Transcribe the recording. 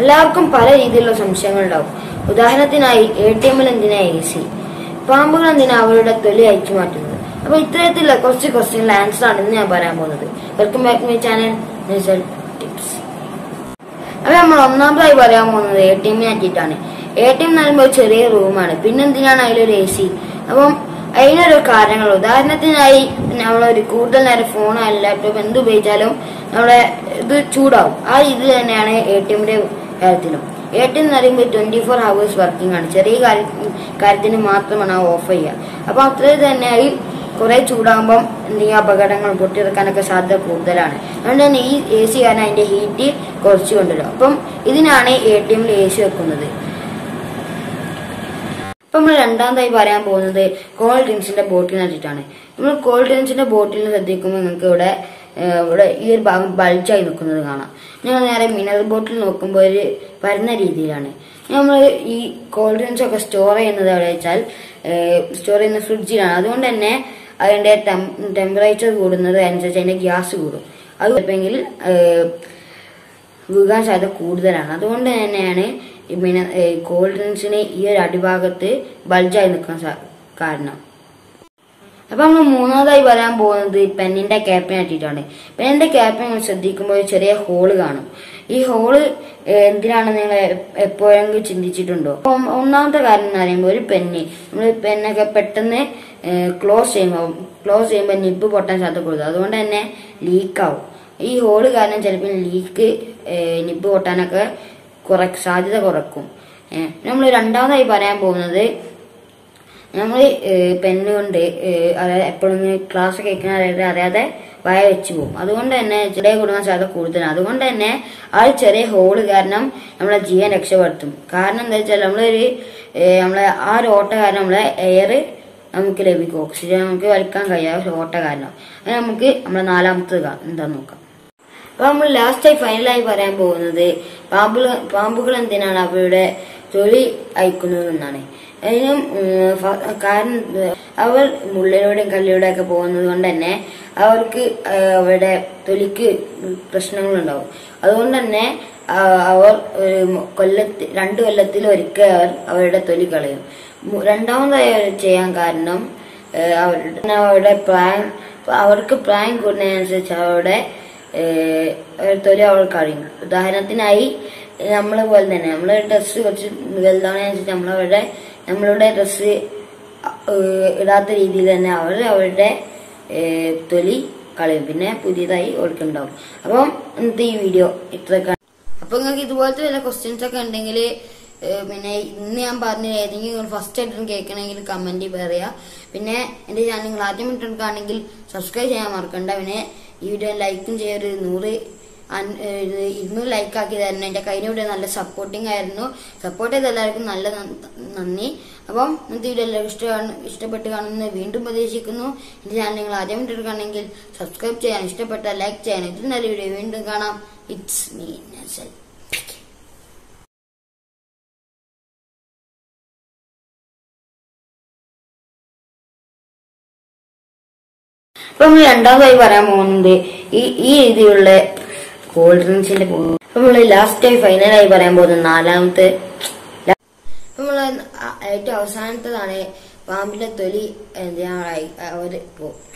എല്ലാവർക്കും പല രീതിയിലുള്ള സംശയങ്ങൾ ഉണ്ടാവും ഉദാഹരണത്തിനായി എ ടി എമ്മിൽ എന്തിനാ എ സി പാമ്പുകൾ എന്തിനാ അവരുടെ തൊലി അയച്ചു മാറ്റുന്നത് അപ്പൊ ഇത്തരത്തിലുള്ള കുറച്ച് ക്വസ്റ്റ്യനിലെ ആൻസർ ആണ് ഇന്ന് ഞാൻ പറയാൻ പോകുന്നത് welcome back my channel tips അപ്പൊ നമ്മൾ ഒന്നാമതായി പറയാൻ പോകുന്നത് എ ടി എമ്മിനെ പറ്റിയിട്ടാണ് എ ടി എം എന്ന് പറയുമ്പോൾ ഒരു ചെറിയ റൂമാണ് പിന്നെ എന്തിനാണ് അതിലൊരു എ സി അപ്പം അതിനൊരു കാരണങ്ങൾ ഉദാഹരണത്തിനായി നമ്മളൊരു കൂടുതൽ നേരം ഫോണോ അല്ലെങ്കിൽ ലാപ്ടോപ്പ് എന്ത് ഉപയോഗിച്ചാലും നമ്മുടെ ഇത് ചൂടാവും ആ രീതിയിൽ തന്നെയാണ് എ ടി എമ്മിന്റെ കാര്യത്തിലും എ ടി എം എന്ന് പറയുമ്പോൾ ട്വന്റി ഫോർ ഹവേഴ്സ് വർക്കിംഗ് ആണ് ചെറിയ കാര്യ- കാര്യത്തിന് മാത്രമാണ് ആ ഓഫ് ചെയ്യുക അപ്പൊ അത്രയും തന്നെയായി കുറെ ചൂടാകുമ്പം എന്തെങ്കിലും അപകടങ്ങൾ പൊട്ടിയെടുക്കാനൊക്കെ സാധ്യത കൂടുതലാണ് അതുകൊണ്ട് തന്നെ ഈ എ സി കാരണം അതിന്റെ ഹീറ്റ് കുറച്ച് കൊണ്ടുവരും അപ്പം ഇതിനാണ് എ ടി എമ്മിൽ എ സി വെക്കുന്നത് ഇപ്പൊ നമ്മൾ രണ്ടാമതായി പറയാൻ പോകുന്നത് കോൾഡ് ഡ്രിങ്ക്സിന്റെ ബോട്ടിലിനെ പറ്റിയിട്ടാണ് നമ്മൾ കോൾഡ് ഡ്രിങ്ക്സിന്റെ ബോട്ടിലിൽ ശ്രദ്ധിക്കുമ്പോൾ നിങ്ങൾക്ക് ഇവിടെ ഏഹ്, ഇവിടെ ഈ ഒരു ഭാഗം ബൾജായി നിൽക്കുന്നത് കാണാം ഞങ്ങൾ നേരെ മിനറൽ ബോട്ടിൽ നോക്കുമ്പോൾ ഒരു പരന്ന രീതിയിലാണ് നമ്മൾ ഈ കോൾഡ് ഡ്രിങ്ക്സ് ഒക്കെ സ്റ്റോർ ചെയ്യുന്നത് എവിടെ വെച്ചാൽ സ്റ്റോർ ചെയ്യുന്ന ഫ്രിഡ്ജിലാണ് അതുകൊണ്ട് തന്നെ അതിന്റെ ടെമ്പറേച്ചർ കൂടുന്നത് അനുസരിച്ച് അതിന്റെ ഗ്യാസ് കൂടും അത് ചിലപ്പോൾ വീകാൻ സാധ്യത കൂടുതലാണ് അതുകൊണ്ട് തന്നെയാണ് ഈ പിന്നെ കോൾഡ് ഡ്രിങ്ക്സിന് ഈ ഒരു അടിഭാഗത്ത് ബൾജായി നിൽക്കാൻ സാ- കാരണം അപ്പൊ നമ്മൾ മൂന്നാമതായി പറയാൻ പോകുന്നത് പെന്നിന്റെ ക്യാപ്പിനെ പറ്റിയിട്ടാണ് പെന്നിന്റെ ക്യാപ്പിനെ നമ്മൾ ശ്രദ്ധിക്കുമ്പോൾ ഒരു ചെറിയ ഹോള് കാണും ഈ ഹോള് എന്തിനാണെന്ന് നിങ്ങൾ എ- എപ്പോഴെങ്കിലും ചിന്തിച്ചിട്ടുണ്ടോ അപ്പൊ ഒ- ഒന്നാമത്തെ കാര്യം എന്ന് പറയുമ്പോൾ ഒരു പെന്ന് നമ്മൾ പെന്നൊക്കെ പെട്ടെന്ന് ക്ലോസ് ചെയ്യുമ്പോൾ ക്ലോസ് ചെയ്യുമ്പോൾ നിബ് പൊട്ടാൻ സാധ്യത കൂടുതൽ അതുകൊണ്ട് തന്നെ ലീക്കാവും ഈ ഹോള് കാരണം ചിലപ്പോൾ ലീക്ക് നിബ് പൊട്ടാനൊക്കെ കുറ സാധ്യത കുറക്കും നമ്മൾ രണ്ടാമതായി പറയാൻ പോകുന്നത് നമ്മൾ പെണ്ണ് കൊണ്ട് ഏഹ്, അതായത് എപ്പോഴും ക്ലാസ് കേൾക്കുന്ന അതായത് അറിയാതെ വായ വെച്ച് പോകും അതുകൊണ്ട് തന്നെ ചെറിയ കൊടുക്കാൻ സാധ്യത കൂടുതലാണ് അതുകൊണ്ട് തന്നെ ആ ഒരു ചെറിയ ഹോള് കാരണം നമ്മളെ ജീവൻ രക്ഷപ്പെടുത്തും കാരണം എന്താ വെച്ചാൽ നമ്മളൊരു ഏഹ്, നമ്മളെ ആ ഒരു ഓട്ട കാരണം നമ്മളെ എയർ നമുക്ക് ലഭിക്കും ഓക്സിജൻ നമുക്ക് വലിക്കാൻ കഴിയാം ഒരു ഓട്ട കാരണം അത് നമുക്ക് നമ്മളെ നാലാമത്തെ കാ- എന്താന്ന് നോക്കാം അപ്പൊ നമ്മൾ ലാസ്റ്റായി ഫൈനലായി പറയാൻ പോകുന്നത് പാമ്പുകൾ പാമ്പുകൾ എന്തിനാണ് അവരുടെ തൊലി അയക്കുന്നത് എന്നാണ് അതിനും ഉം, ഫ- കാരണം ഇത് അവർ മുള്ളിലൂടെയും കല്ലിലൂടെയും ഒക്കെ പോകുന്നത് കൊണ്ട് തന്നെ അവർക്ക് ആ, അവരുടെ തൊലിക്ക് പ്രശ്നങ്ങളുണ്ടാവും അതുകൊണ്ട് തന്നെ ആ, അവർ ഒരു കൊല്ലത്തി രണ്ട് കൊല്ലത്തിൽ ഒരിക്കൽ അവർ അവരുടെ തൊലി കളയും മു- രണ്ടാമതായി അവർ ചെയ്യാൻ കാരണം ഏഹ് അവരുടെ അവരുടെ പ്രായം അവർക്ക് പ്രായം കൂടുന്നതിനനുസരിച്ച് അവരുടെ ഏഹ് ഒരു തൊലി അവൾ കഴിയും ഉദാഹരണത്തിനായി നമ്മളെ പോലെ തന്നെ നമ്മളെ ഡ്രസ്സ് കുറച്ച് വലുതാവുന്നതിനനുസരിച്ച് നമ്മളവരുടെ നമ്മളുടെ ഡ്രസ്സ് ഇടാത്ത രീതിയിൽ തന്നെ അവർ അവരുടെ ഏഹ് തൊലി കളയും പിന്നെ പുതിയതായി ഓർക്കുണ്ടാവും അപ്പം ഇന്നത്തെ ഈ വീഡിയോ ഇത്രയൊക്കെ അപ്പൊ നിങ്ങൾക്ക് ഇതുപോലത്തെ വല്ല ക്വസ്റ്റ്യൻസ് ഒക്കെ ഉണ്ടെങ്കിൽ പിന്നെ ഇന്ന് ഞാൻ പറഞ്ഞ ഏതെങ്കിലും ഫസ്റ്റ് ആയിട്ട് കേൾക്കണമെങ്കിൽ കമന്റ് പറയാ പിന്നെ എന്റെ ചാനൽ നിങ്ങൾ ആദ്യം ഇട്ടെടുക്കുകയാണെങ്കിൽ സബ്സ്ക്രൈബ് ചെയ്യാൻ മറക്കണ്ട പിന്നെ ഈ വീഡിയോ ലൈക്കും ചെയ്യൊരു നൂറ് അൻ- ഏഹ് ഇത് ഇരുന്നൂറ് ലൈക്ക് ആക്കി തരണം എന്റെ കഴിഞ്ഞ നല്ല സപ്പോർട്ടിംഗ് ആയിരുന്നു സപ്പോർട്ട് ചെയ്ത എല്ലാവർക്കും നല്ല നന്ദ- നന്ദി അപ്പം ഇന്നത്തെ വീഡിയോ എല്ലാവർക്കും ഇഷ്ടമാണ് ഇഷ്ടപ്പെട്ട് കാണുമെന്ന് വീണ്ടും പ്രതീക്ഷിക്കുന്നു എന്റെ ചാനൽ നിങ്ങൾ ആദ്യം ഇട്ടെടുക്കുകയാണെങ്കിൽ സബ്സ്ക്രൈബ് ചെയ്യാൻ ഇഷ്ടപ്പെട്ട ലൈക്ക് ചെയ്യാൻ ഇതിൽ നല്ല വീഡിയോ വീണ്ടും കാണാം ഇറ്റ്സ് മീ നസൽ അപ്പൊ നമ്മൾ രണ്ടാമതായി പറയാൻ പോകുന്നത് ഈ ഈ രീതിയിലുള്ള കോൾഡ് ഡ്രിങ്ക്സിന്റെ അപ്പൊ നമ്മള് ലാസ്റ്റ് ഫൈനലായി പറയാൻ പോകുന്നത് നാലാമത്തെ ല- അപ്പൊ നമ്മള് ആ- ഏറ്റവും അവസാനത്തതാണ് പാമ്പിന്റെ തൊലി എന്തിനാ ഒരു